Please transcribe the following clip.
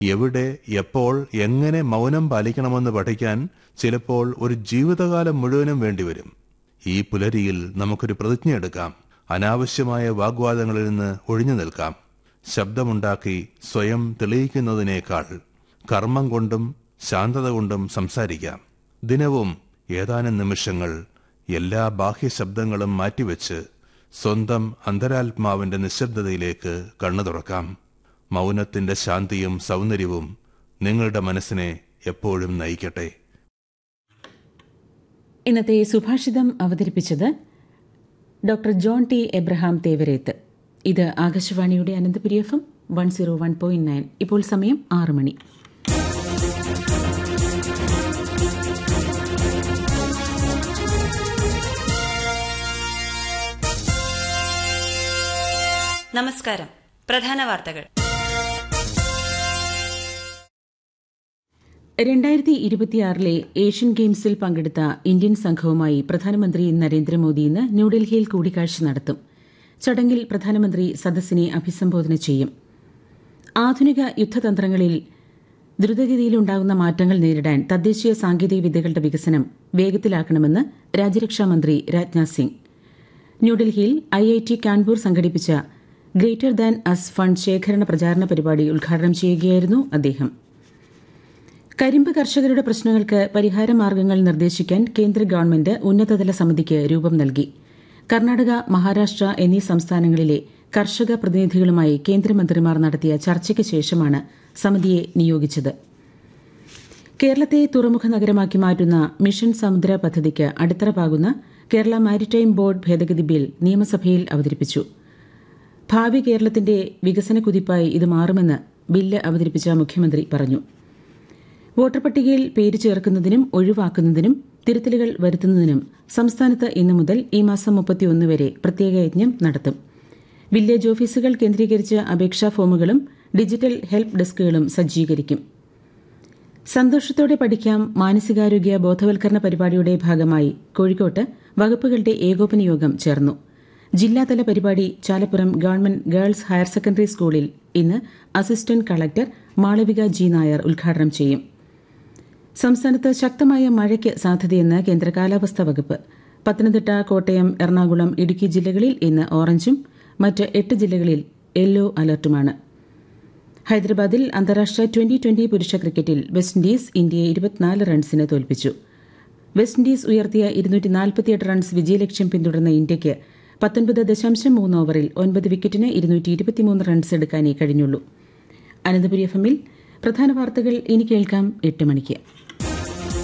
എവിടെ എപ്പോൾ എങ്ങനെ മൗനം പാലിക്കണമെന്ന് പഠിക്കാൻ ചിലപ്പോൾ ഒരു ജീവിതകാലം മുഴുവനും വേണ്ടിവരും ഈ പുലരിയിൽ നമുക്കൊരു പ്രതിജ്ഞയെടുക്കാം അനാവശ്യമായ വാഗ്വാദങ്ങളിൽ നിന്ന് ഒഴിഞ്ഞു നിൽക്കാം ശബ്ദമുണ്ടാക്കി സ്വയം തെളിയിക്കുന്നതിനേക്കാൾ കർമ്മം കൊണ്ടും ശാന്തത കൊണ്ടും സംസാരിക്കാം ദിനവും ഏതാനും നിമിഷങ്ങൾ എല്ലാ ബാഹ്യ ശബ്ദങ്ങളും മാറ്റിവെച്ച് സ്വന്തം അന്തരാത്മാവിന്റെ നിശബ്ദതയിലേക്ക് കണ്ണു തുറക്കാം മൗനത്തിന്റെ ശാന്തിയും സൗന്ദര്യവും നിങ്ങളുടെ മനസ്സിനെ എപ്പോഴും നയിക്കട്ടെ ഇന്നത്തെ സുഭാഷിതം അവതരിപ്പിച്ചത് doctor John T Abraham Thevarethu ഇത് ആകാശവാണിയുടെ Ananthapuri F M one zero one point nine ഇപ്പോൾ സമയം ആറ് മണി നമസ്കാരം പ്രധാന വാർത്തകൾ രണ്ടായിരത്തി ഇരുപത്തിയാറിലെ ഏഷ്യൻ ഗെയിംസിൽ പങ്കെടുത്ത ഇന്ത്യൻ സംഘവുമായി പ്രധാനമന്ത്രി നരേന്ദ്രമോദി ഇന്ന് ന്യൂഡൽഹിയിൽ കൂടിക്കാഴ്ച നടത്തും ചടങ്ങിൽ പ്രധാനമന്ത്രി സദസ്സിനെ അഭിസംബോധന ചെയ്യും ആധുനിക യുദ്ധതന്ത്രങ്ങളിൽ ദ്രുതഗതിയിലുണ്ടാകുന്ന മാറ്റങ്ങൾ നേരിടാൻ തദ്ദേശീയ സാങ്കേതിക വിദ്യകളുടെ വികസനം വേഗത്തിലാക്കണമെന്ന് രാജ്യരക്ഷാമന്ത്രി രാജ്നാഥ് സിംഗ് ന്യൂഡൽഹിയിൽ ഐ ഐ ടി കാൺപൂർ സംഘടിപ്പിച്ച ഗ്രേറ്റർ ദാൻ അസ് ഫണ്ട് ശേഖരണ പ്രചാരണ പരിപാടി ഉദ്ഘാടനം ചെയ്യുകയായിരുന്നു അദ്ദേഹം കരിമ്പ് കർഷകരുടെ പ്രശ്നങ്ങൾക്ക് പരിഹാര മാർഗങ്ങൾ നിർദ്ദേശിക്കാൻ കേന്ദ്ര ഗവൺമെന്റ് ഉന്നതതല സമിതിക്ക് രൂപം നൽകി കർണാടക മഹാരാഷ്ട്ര എന്നീ സംസ്ഥാനങ്ങളിലെ കർഷക പ്രതിനിധികളുമായി കേന്ദ്രമന്ത്രിമാർ നടത്തിയ ചർച്ചയ്ക്ക് ശേഷമാണ് സമിതിയെ നിയോഗിച്ചത് കേരളത്തെ തുറമുഖ നഗരമാക്കി മാറ്റുന്ന മിഷൻ സമുദ്ര പദ്ധതിക്ക് അടിത്തറ പാകുന്ന കേരള മാരിടൈം ബോർഡ് ഭേദഗതി ബിൽ നിയമസഭയിൽ അവതരിപ്പിച്ചു ഭാവി കേരളത്തിന്റെ വികസന കുതിപ്പായി ഇത് മാറുമെന്ന് ബില്ല് അവതരിപ്പിച്ച മുഖ്യമന്ത്രി പറഞ്ഞു വോട്ടർ പട്ടികയിൽ പേര് ചേർക്കുന്നതിനും ഒഴിവാക്കുന്നതിനും തിരുത്തലുകൾ വരുത്തുന്നതിനും സംസ്ഥാനത്ത് ഇന്നു മുതൽ ഈ മാസം മുപ്പത്തിയൊന്ന് വരെ പ്രത്യേക യജ്ഞം നടത്തും വില്ലേജ് ഓഫീസുകൾ കേന്ദ്രീകരിച്ച് അപേക്ഷാ ഫോമുകളും ഡിജിറ്റൽ ഹെൽപ്പ് ഡെസ്കുകളും സജ്ജീകരിക്കും സന്തോഷത്തോടെ പഠിക്കാം മാനസികാരോഗ്യ ബോധവൽക്കരണ പരിപാടിയുടെ ഭാഗമായി കോഴിക്കോട്ട് വകുപ്പുകളുടെ ഏകോപന യോഗം ചേർന്നു ജില്ലാതല പരിപാടി Chalappuram government girls higher secondary സ്കൂളിൽ ഇന്ന് assistant collector Malavika G Nair ഉദ്ഘാടനം ചെയ്യും സംസ്ഥാനത്ത് ശക്തമായ മഴയ്ക്ക് സാധ്യതയെന്ന് കേന്ദ്ര കാലാവസ്ഥാ വകുപ്പ് പത്തനംതിട്ട കോട്ടയം എറണാകുളം ഇടുക്കി ജില്ലകളിൽ ഇന്ന് ഓറഞ്ചും മറ്റ് എട്ട് ജില്ലകളിൽ യെല്ലോ അലർട്ടുമാണ് ഹൈദരാബാദിൽ അന്താരാഷ്ട്ര ട്വന്റി ട്വന്റി പുരുഷ ക്രിക്കറ്റിൽ വെസ്റ്റ് ഇൻഡീസ് ഇന്ത്യയെ ഇരുപത്തിനാല് റൺസിന് തോൽപ്പിച്ചു വെസ്റ്റ് ഇൻഡീസ് ഉയർത്തിയ ഇരുന്നൂറ്റി നാൽപ്പത്തിയെട്ട് റൺസ് വിജയലക്ഷ്യം പിന്തുടർന്ന ഇന്ത്യയ്ക്ക് പത്തൊൻപത് ദശാംശം മൂന്ന് ഓവറിൽ ഒൻപത് വിക്കറ്റിന് ഇരുന്നൂറ്റി ഇരുപത്തിമൂന്ന് റൺസ് എടുക്കാനേ കഴിഞ്ഞുള്ളൂ അനന്തപുരി എഫ് എമ്മിൽ പ്രധാന വാർത്തകൾ ഇനി കേൾക്കാം എട്ട് മണിക്ക്